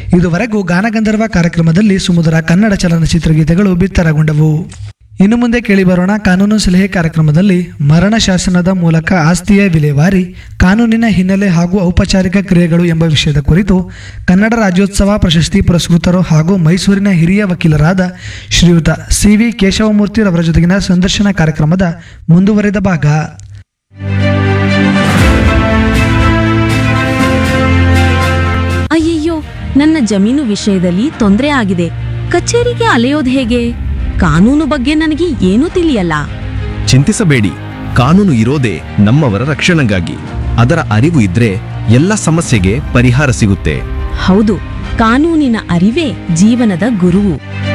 ಇದುವರೆಗೂ ಗಾನಗಂಧರ್ವ ಕಾರ್ಯಕ್ರಮದಲ್ಲಿ ಸುಮಧುರ ಕನ್ನಡ ಚಲನಚಿತ್ರ ಗೀತೆಗಳು ಬಿತ್ತರಗೊಂಡವು ಇನ್ನು ಮುಂದೆ ಕೇಳಿಬರೋಣ ಕಾನೂನು ಸಲಹೆ ಕಾರ್ಯಕ್ರಮದಲ್ಲಿ ಮರಣ ಶಾಸನದ ಮೂಲಕ ಆಸ್ತಿಯ ವಿಲೇವಾರಿ ಕಾನೂನಿನ ಹಿನ್ನೆಲೆ ಹಾಗೂ ಔಪಚಾರಿಕ ಕ್ರಿಯೆಗಳು ಎಂಬ ವಿಷಯದ ಕುರಿತು ಕನ್ನಡ ರಾಜ್ಯೋತ್ಸವ ಪ್ರಶಸ್ತಿ ಪುರಸ್ಕೃತರು ಹಾಗೂ ಮೈಸೂರಿನ ಹಿರಿಯ ವಕೀಲರಾದ ಶ್ರೀಯುತ ಸಿ ವಿ ಕೇಶವಮೂರ್ತಿರವರ ಜೊತೆಗಿನ ಸಂದರ್ಶನ ಕಾರ್ಯಕ್ರಮದ ಮುಂದುವರಿದ ಭಾಗ ಅಯ್ಯಯ್ಯೋ ನನ್ನ ಜಮೀನು ವಿಷಯದಲ್ಲಿ ತೊಂದರೆ ಆಗಿದೆ ಕಚೇರಿಗೆ ಅಲೆಯೋದು ಹೇಗೆ ಕಾನೂನು ಬಗ್ಗೆ ನನಗೆ ಏನೂ ತಿಳಿಯಲ್ಲ ಚಿಂತಿಸಬೇಡಿ ಕಾನೂನು ಇರೋದೇ ನಮ್ಮವರ ರಕ್ಷಣೆಗಾಗಿ ಅದರ ಅರಿವು ಇದ್ರೆ ಎಲ್ಲ ಸಮಸ್ಯೆಗೆ ಪರಿಹಾರ ಸಿಗುತ್ತೆ ಹೌದು ಕಾನೂನಿನ ಅರಿವೇ ಜೀವನದ ಗುರುವು